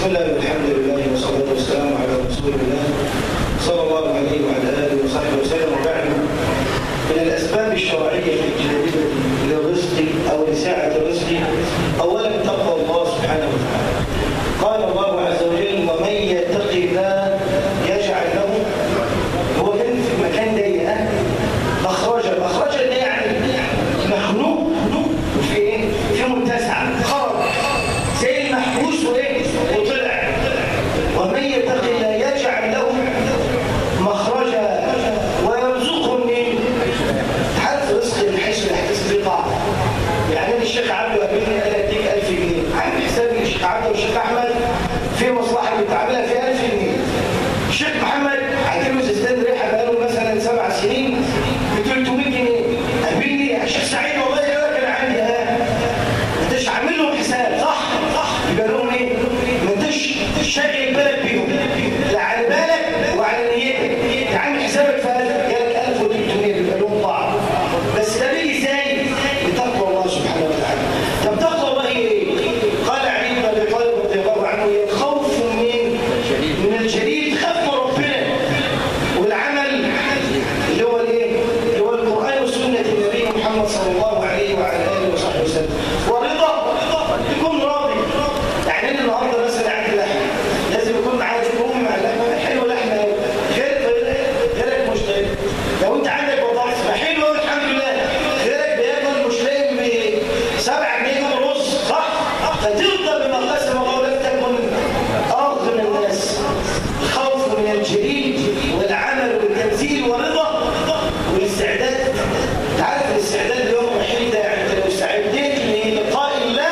بسم الله والحمد لله والصلاة والسلام على رسول الله صلى الله عليه وعلى آله وصحبه وسلم وبعد من الأسباب الشرعية الجليلة للرزق أو لساعة الرزق أولا تقوى الله سبحانه وتعالى قال الله عز وجل ومن يتق الله يجعل له هو كان في مكان ضيق ها؟ مخرجا مخرجا ده يعني مخلوق وفي ايه؟ في متسع خرج زي المحبوس وايه؟ وطلع ومن يتق الله يجعل له مخرجا ويرزقه منين؟ عارف رزق من حيث لا يحتسب قاع يعني انا الشيخ عبده قابلني قال اديك 1000 جنيه عامل حسابي الشيخ عبده والشيخ احمد في مصلحه بتعملها في 1000 جنيه الشيخ محمد هيجيله زيتان ريحه بقاله مثلا سبع سنين ب 300 جنيه قابلني يا شيخ سعيد والله يقول لك انا عندي ها ما انتش عامل لهم حساب صح صح يبقى لهم ايه؟ ما انتش شاغل بالك بيهم لا على بالك وعلى نيتك عامل حسابك في 1000 جالك 1300 بيبقى لهم بعض بس ده بيجي ازاي؟ بتقوى الله سبحانه وتعالى طب تقوى الله هي ايه؟ قال علي بن ابي طالب رضي الله عنه هي الخوف من من الجليل خاف من ربنا والعمل اللي هو الايه؟ اللي هو القران وسنه النبي محمد صلى الله عليه وعلى اله وصحبه وسلم ورضا يكون راضي يعني انا النهارده مثلا عندي لحمه لازم يكون معايا تقوم مع اللحمه حلوه لحمه أوي. غير غيرك مش لاقي لو انت عندك بطاطس حلوه الحمد لله غيرك بياكل مش لاقي ب 7 جنيه يوم رز صح؟ فترضى بما قسم الله لك تكن اغنى الناس الخوف من الجليل والعمل والتمثيل والرضا والاستعداد انت عارف الاستعداد ليوم الرحيل ده يعني انت لو استعديت للقاء الله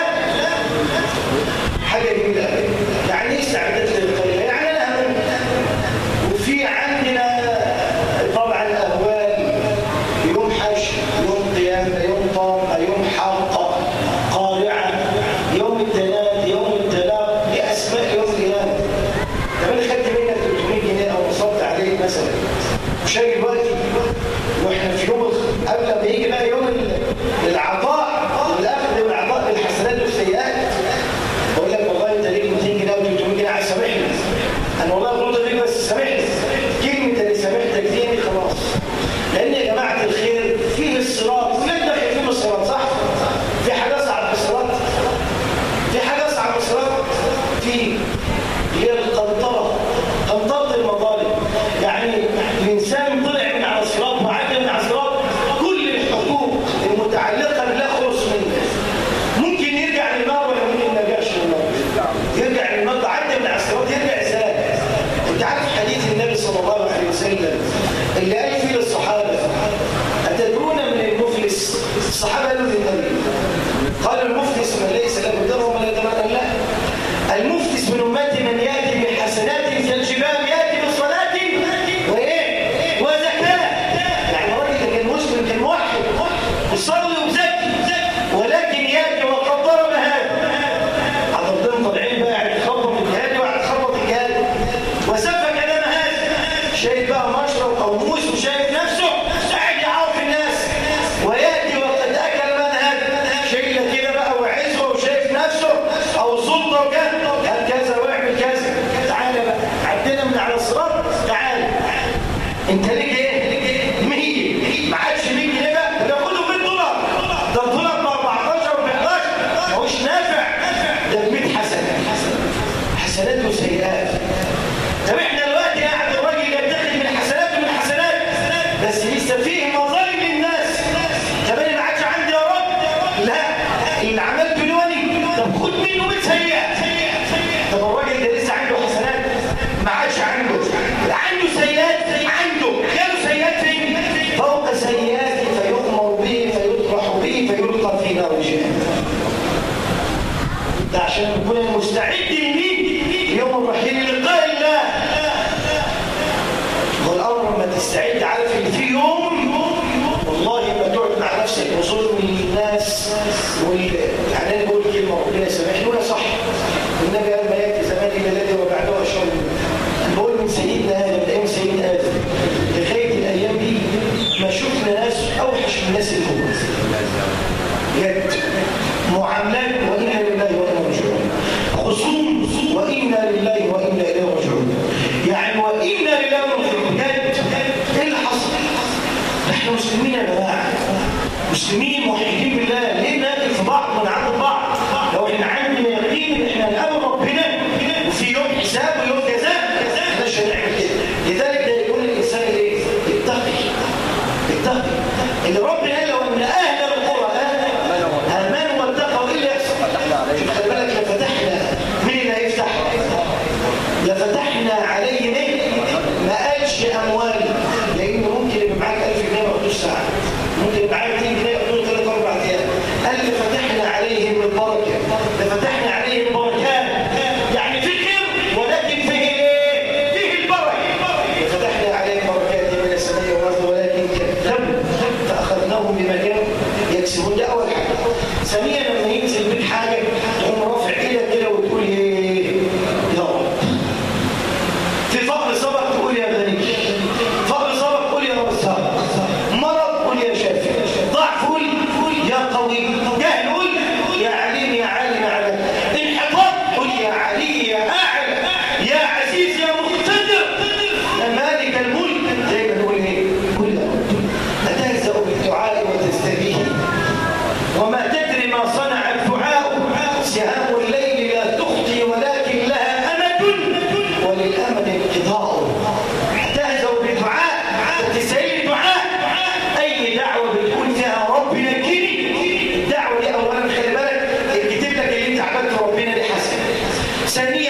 حاجه جميله قوي. يعني ايه استعداد للقاء الله؟ يعني انا هموت وفي عندنا طبعا اهوال يوم حشر يوم قيامه يوم طامه يوم حاقه قارعه يوم التناد يوم التلاق دي اسماء يوم القيامه لو انا خدت منك 300 جنيه او وصلت عليك مثلا مش هاجي دلوقتي واحنا في يوم الخ- قبل ما يجي بقى يوم ال- العطاء والاخذ والعطاء بالحسنات والسيئات بقول لك والله انت ليك 200 جنيه او 300 جنيه عايز سامحني انا والله غلطت فيك بس سامحني كلمه اللي سامحتك دي خلاص لان يا جماعه الخير فيه الصراط ولاد داخل فيه الصراط صح؟ في حاجه اصعب من الصراط في حاجه اصعب من الصراط في هي القنطره قنطره المظالم يعني الانسان طلع من على الصراط وعدى من على الصراط كل الحقوق المتعلقه بالله خلص منه ممكن يرجع للنار ولا ممكن ما يرجعش للنار يرجع للنار ده عدى من على الصراط يرجع ازاي انت عارف حديث النبي صلى الله عليه وسلم اللي قال فيه للصحابه اتدرون من المفلس الصحابه قالوا للنبي قال المفلس من ليس له درهم ولا درهم لا المفلس من امتي من ياتي بحسنات كالجبال ياتي بصلاه وايه وزكاه يعني الراجل كان مسلم كان موحد وصلي وزكي ولكن ياتي وقد ضرب هذا حضرتهم طالعين بقى يعني تخبط الجهاد وقاعد تخبط الجهاد وسفك دم هذا شايف بقى مشرب او موس وشايف نفسه قاعد يعاق الناس وياتي وقد اكل من هذا شيله كده بقى وعزوه وشايف نفسه او سلطه وكذا قال كذا واعمل كذا تعالى بقى عدينا من على الصراط تعالى انت ليك ايه؟ ليك ايه؟ 100 ما عادش 100 جنيه بقى ده كله 100 دولار ده الدولار ب 14 و 11 ما هوش نافع ده ب 100 حسنه حسنات وسيئات طب احنا دلوقتي قاعد الراجل يتخذ من حسنات ومن حسنات بس لسه فيه مظالم للناس طب انا ما عادش عندي يا رب لا اللي عملته لوني طب خد منه 100 سيئه طب الراجل ده لسه عنده حسنات ما عادش عنده عنده سيئات عنده جاله سيئات فين فوق سيئاته فيؤمر به فيطرح به فيلقى في نار جهنم ده عشان نكون مستعدين ليه يوم الرحيل لقاء الله والامر لما تستعد عارف ان في يوم والله ما تقعد مع نفسك وظلم الناس وال... يعني انا بقول كلمه ربنا يسامحني ولا صح النبي قال ما ياتي زمان الا الذي وبعده اشر انا بقول من سيدنا ادم من ايام سيدنا ادم لغايه الايام دي ما شفنا ناس اوحش من الناس اللي هو بجد معاملات وانا لله وانا راجعون خصوم وانا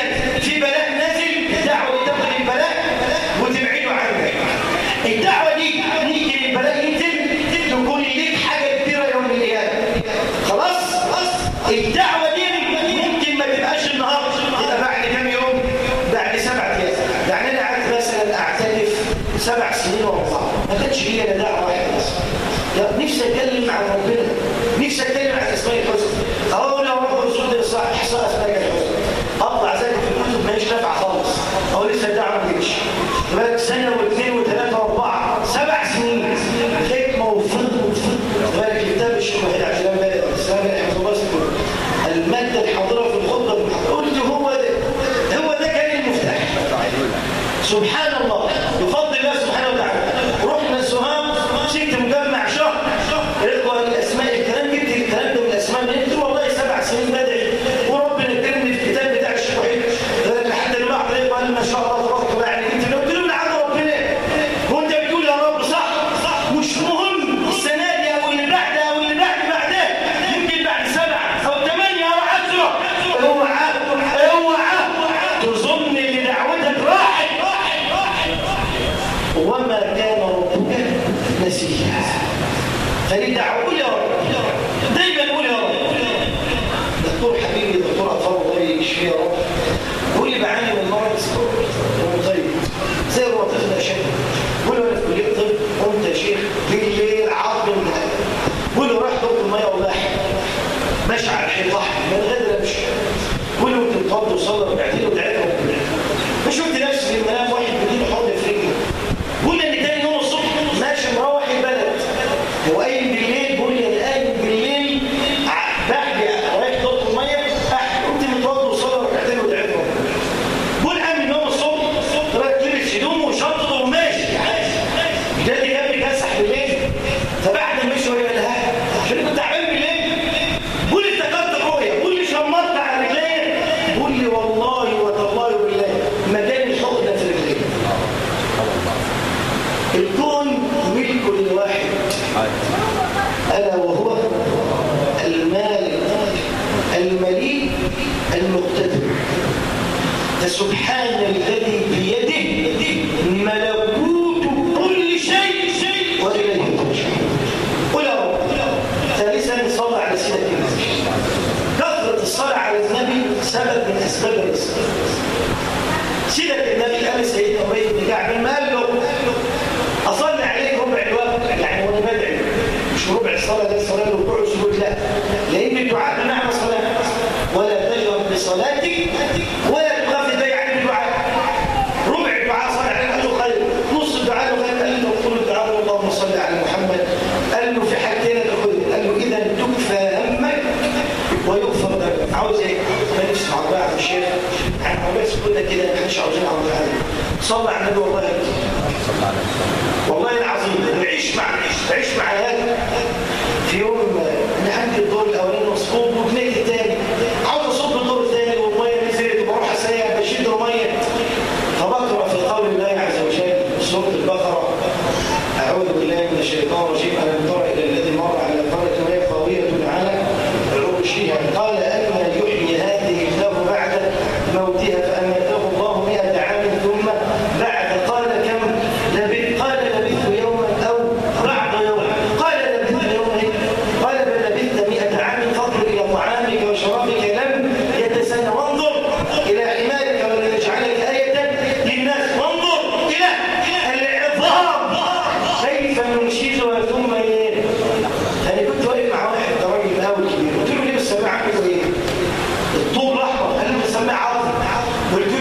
في بلاء نازل الدعوة دي تاخد البلاء وتبعده عنك الدعوة دي نيجي للبلاء ينزل تكون ليك حاجة كبيرة يوم القيامة خلاص الدعوة دي ممكن ما تبقاش النهارده تبقى بعد كام يوم بعد سبعة ايام يعني انا قعدت مثلا اعتكف سبع سنين ورا بعض ما كانش هي الا دعوه واحده بس يا نفسي اتكلم عن ربنا نفسي اتكلم عن اسماء الحسنى اقول يا رب ارزقني صح احصاء اسماء الحسنى اطلع ذلك في الكتب ما هيش نافعه خالص او لسه الدعوه ما جتش بالك سنه واثنين وثلاثه واربعه سبع سنين حكمه وفضل وفضل بالك كتاب الشيخ وحيد عبد السلام بلد السلام رحمه الله الماده الحاضره في الخطبه قلت هو ده هو ده كان المفتاح سبحان الله بفضل الله سبحانه وتعالى رحنا سهام مسكت مجمع شهر اقرا الاسماء الكلام جبت الكلام ده من الاسماء من قلت والله سبع سنين بدعي وربنا كرمني في الكتاب بتاع الشيخ وحيد لحد البعض قال ما شاء الله تبارك الله يعني انت قلت له من عند ربنا وانت بتقول يا رب صح صح مش مهم السنه دي او اللي بعدها او اللي بعد بعدها يمكن بعد سبعه او ثمانيه او عشره اوعى اوعى تظن ان دعوتك راحت وما كان ربك نسيا فلدعوا قول يا رب دايما قول يا رب دكتور حبيبي دكتور اطفال الله يشفيه يا رب قول لي بعاني من مرض هو طيب زي الوظيفه الاشد قول له انا في كليه طب قمت يا شيخ بالليل عظم من قول له راح دكتور ميه ولاح ماشي على الحيطه من غير امشي قول له انت بتوضى وصلى ركعتين ودعيت ربنا فشفت نفسي في المنام واحد بدين حوض في رجلي قول ان تاني يوم الصبح ماشي مروح البلد هو قايم بالليل بقول لي انا قايم بالليل بعد رايح دورة الميه احد قمت متوضى وصلى ركعتين ودعيت ربنا قول قام اليوم الصبح رايح لبس هدومه وشنطته وماشي ده اللي جاب لي كسح بالليل فبعد ما مشي وهي لها عشان كنت تعبان بالليل قول لي افتكرت رؤيا قول لي شمرت على رجلين قول لي والله وتالله بالله مكان الحقنه في رجلين الكون ملك لواحد الا وهو المالك المليك المقتدر فسبحان الذي بيده ملكوت كل شيء واليه ترجعون قل يا رب ثالثا صلى على سيدة النبي كثرة الصلاة على النبي سبب من أسباب الرزق سيدة النبي قال سيدنا أبي بن كعب ما قال له أصلي عليك ربع الوقت يعني وأنا بدعي مش ربع الصلاة ده الصلاة ركوع وسجود لا لأن الدعاء بمعنى صلاة ولا تجهر بصلاتك ولا تخافت بي عن الدعاء ربع الدعاء صلى عليه قال له خير نص الدعاء له خير قال له قل الدعاء اللهم صل على محمد قال له في حاجتين تاخذ قال له اذا تكفى همك ويغفر ذنبك عاوز ايه؟ ما نفسي مع بعض الشيخ عن عباس كنا كده ما احناش عاوزين على بعض صلى على النبي والله والله العظيم نعيش مع نعيش مع هذا في يوم انا عندي الدور الاولاني مصبوب وبنيت الثاني عاوز اصب الدور الثاني والميه نزلت وبروح اسيح بشيل الميه فبقرا في قول الله عز وجل سوره البقره اعوذ بالله من الشيطان الرجيم الم تر الى الذي مر على قريه وهي خاويه على عروشها قال ان يحيي هذه الله بعد موتها فاماته الله مئة عام ثم بعد قال كم لبثت قال لبثت يوما او بعض يوم قال لبثت يوما قال بل لبثت مئة عام فانظر الى طعامك وشرابك لم يتسنى وانظر الى حمارك ولنجعلك ايه للناس وانظر الى العظام كيف ننشزها ثم ايه انا كنت واقف مع واحد ده راجل مقاول كبير قلت له ليه السماعه عنده ايه الطوب الاحمر قال لي السماعه عظم قلت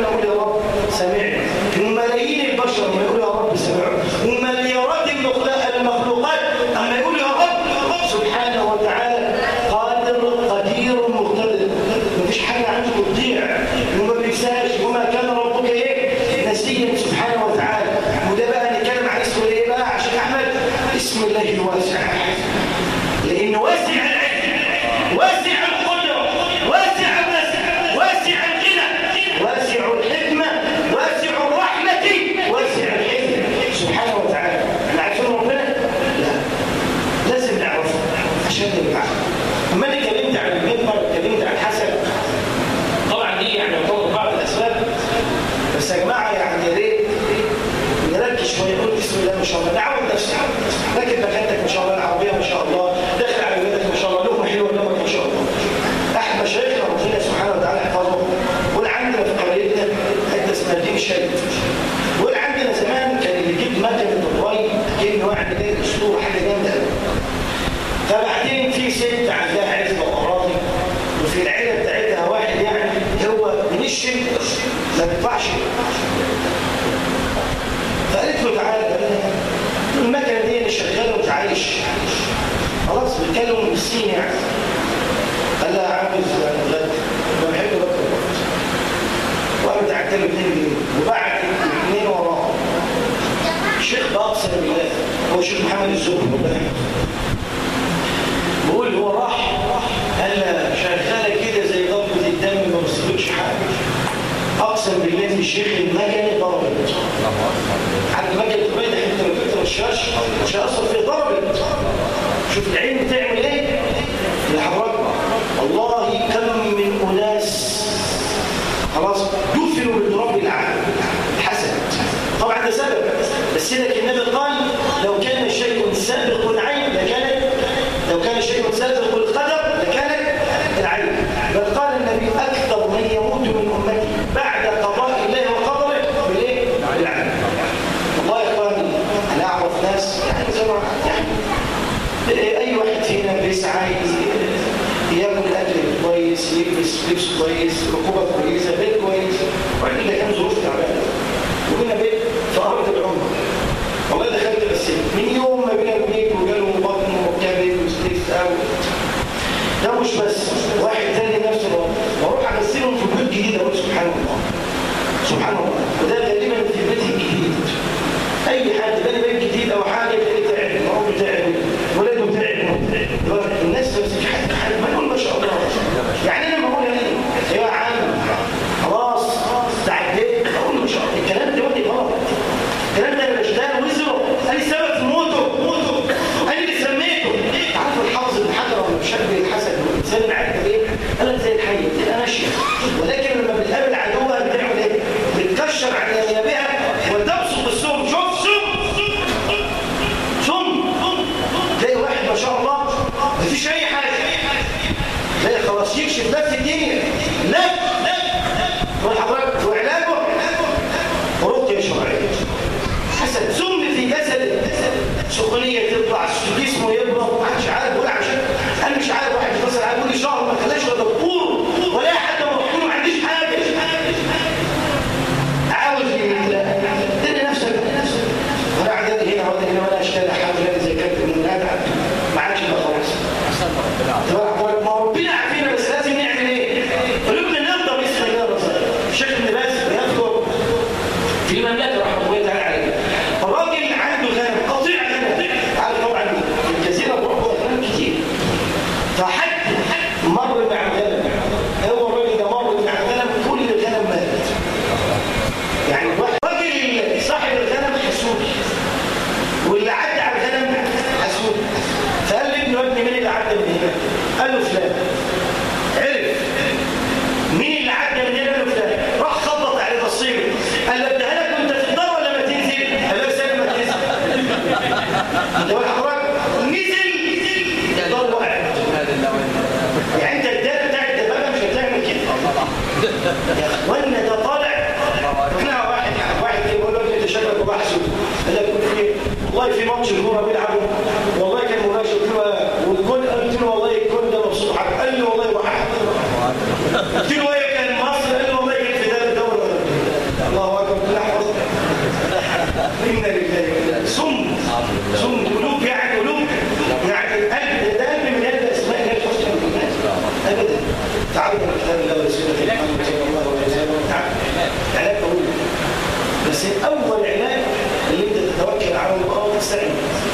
يقول يا رب سمعنا وملايين البشر لما يقول يا رب سمعوا ومليارات المخلوقات اما يقول يا رب سبحانه وتعالى قادر قدير مقتدر مفيش حاجه عنده تضيع وما بينساش وما كان ربك ايه نسيا سبحانه وتعالى وده بقى نتكلم عن اسمه ايه بقى عشان احمد اسم الله الواسع لانه واسع العلم واسع القدره واسع الرزق واسع الغنى واسع الحكمه واسع الرحمه واسع الحلم سبحانه وتعالى احنا عارفين ربنا لا لازم نعرفه عشان نبقى اما انا اتكلمت عن المنبر اتكلمت عن حسن طبعا دي يعني يعتبر بعض الاسباب بس يا جماعه يعني يا ريت نركز شويه نقول بسم الله ما شاء الله نعود نفسي لكن بخدك ما شاء الله العربيه ما شاء الله داخل على ولادك ما شاء الله لهم حلوه لهم ما شاء الله احد مشايخنا ربنا سبحانه وتعالى يحفظه قول عندنا في قريتنا حته اسمها دين شيء قول عندنا زمان كان اللي يجيب مكنه الري كان واحد كده اسطوره حاجه جامده قوي فبعدين في ست عندها عزبه واراضي وفي العيله بتاعتها واحد يعني هو من الشرك ما بيدفعش فقالت له تعالى المكنه دي اللي شغاله وتعايش خلاص بيتكلم من الصين يعني قال لها عاوز غد انا بحب بكره وانا دعت له 2 جنيه وبعت الاثنين وراه الشيخ ده اقسم بالله هو الشيخ محمد الزهري ربنا يحفظه بقول هو راح قال لها شغاله كده زي ضربه الدم ما بصيبش حاجه اقسم بالله ان الشيخ المكنه ضربت حد مكنه البيض انت لو جبت رشاش مش هيأثر فيه ضربت شوف العين بتعمل ايه يا حضرتك والله كم من اناس خلاص دفنوا بالتراب العالم حسن طبعا ده سبب بس لك النبي قال لو كان شيء سابق العين لكانت لو كان شيء سابق القدر لكانت العين بل قال النبي اكثر من يموت من امتي بعد قضاء الله وقدره بالايه؟ بالعين والله يا اخواني انا اعرف ناس يعني زي ما يعني اي واحد فينا بيسعى ياكل اكل كويس يلبس لبس كويس ركوبه كويسه بيت كويس وبعدين ده كان ظروف تعبانه وبينا بيت في ارض العمر والله دخلت بس من يوم ما بينا البيت وجاله بطن وكبد وستيكس او ده مش بس واحد تاني نفس الوضع واروح اغسلهم في بيوت جديده اقول سبحان الله سبحان الله وده غالبا في البيت الجديد اي حد بني بيت جديد او حاجه تلاقيه تعب مراته تعب ولاده تعب الناس تمسك حد حد ما نقول ما شاء الله يعني انا بقول ايه يا عم خلاص تعديت اقول ما شاء الله الكلام ده ودي غلط الكلام ده انا بشتغل وزره انا السبب في موته موته انا اللي سميته عارف الحافظ ابن حجر لما بيشبه الحسد والانسان عارف ايه قال لك زي الحي بتبقى ماشيه ولكن لما بتقابل عدوها بتعمل ايه؟ بتكشر عن انيابها وتبسط السم شوف سم سم تلاقي واحد ما شاء الله مفيش اي حاجه تلاقي خلاص يكشف نفس الدنيا لا والحضرتك وعلاجه رقيه شرعيه حسد سم في جسد سخونيه تطلع جسمه يبرد ما حدش عارف ولا عشان انا مش عارف واحد مثلا عارف يقول لي شهر ما خلاش ولا دكتور ولا حتى دكتور ما عنديش حاجه عاوز تدي نفسك وانا قاعد هنا ولا هنا ولا اشتغل حاجه زي كده من هذا ما عادش بقى خلاص ما ربنا عارفين بس لازم نعمل ايه؟ قلوبنا نرضى باسم الله الرسول الشيخ ابن باز بيذكر في المملكه رحمه الله تعالى عليه الراجل عنده غنم قطيع غنم عارف طبعا في الجزيره بيروحوا غنم كتير فحد مر مع الغنم هو الراجل ده مر مع الغنم كل الغنم ماتت يعني واحد راجل صاحب الغنم حسود واللي عدى على الغنم حسود فقال لابنه يا ابني مين اللي عدى من هنا؟ قال له فلان عرف مين اللي عدى من هنا؟ قال له فلان راح خبط عليه بصيره قال له اديها لك وانت في الدار ولا ما تنزل؟ قال له سلم ما تنزل انت واحد حضرتك نزل الدار وقعت يعني انت الدار بتاع الدبابه مش هتعمل كده يا اخوانا ده طالع احنا واحد واحد يقول له انت شكلك وبحثه قال لك ايه والله في ماتش الكوره بيلعبوا والله كان مناقشه قلت له والجول قلت له والله الجول ده مبسوط حاجه قال لي والله وحد قلت له ايه كان مصر قال لي والله كان في ده الدوري الله اكبر نحفظ انا لله سم سم قلوب يعني قلوب يعني قلب ده قلب من قلب اسماء الله الحسنى والإيمان ابدا تعالوا من كتاب الله ورسوله محمد صلى الله عليه وسلم تعالوا علاج طويل بس اول علاج اللي انت تتوكل على الله وتستعين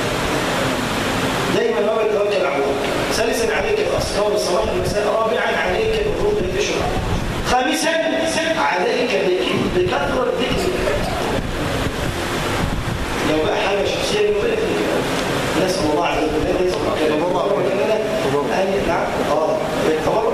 دايما ما بتتوكل على الله ثالثا عليك الاذكار الصباح والمساء رابعا عليك بالركن تشرب خامسا عليك بكثره ذكر لو بقى حاجه شخصيه يبقى لك نسال الله عز وجل ان يتوكل الله نعم اه التوكل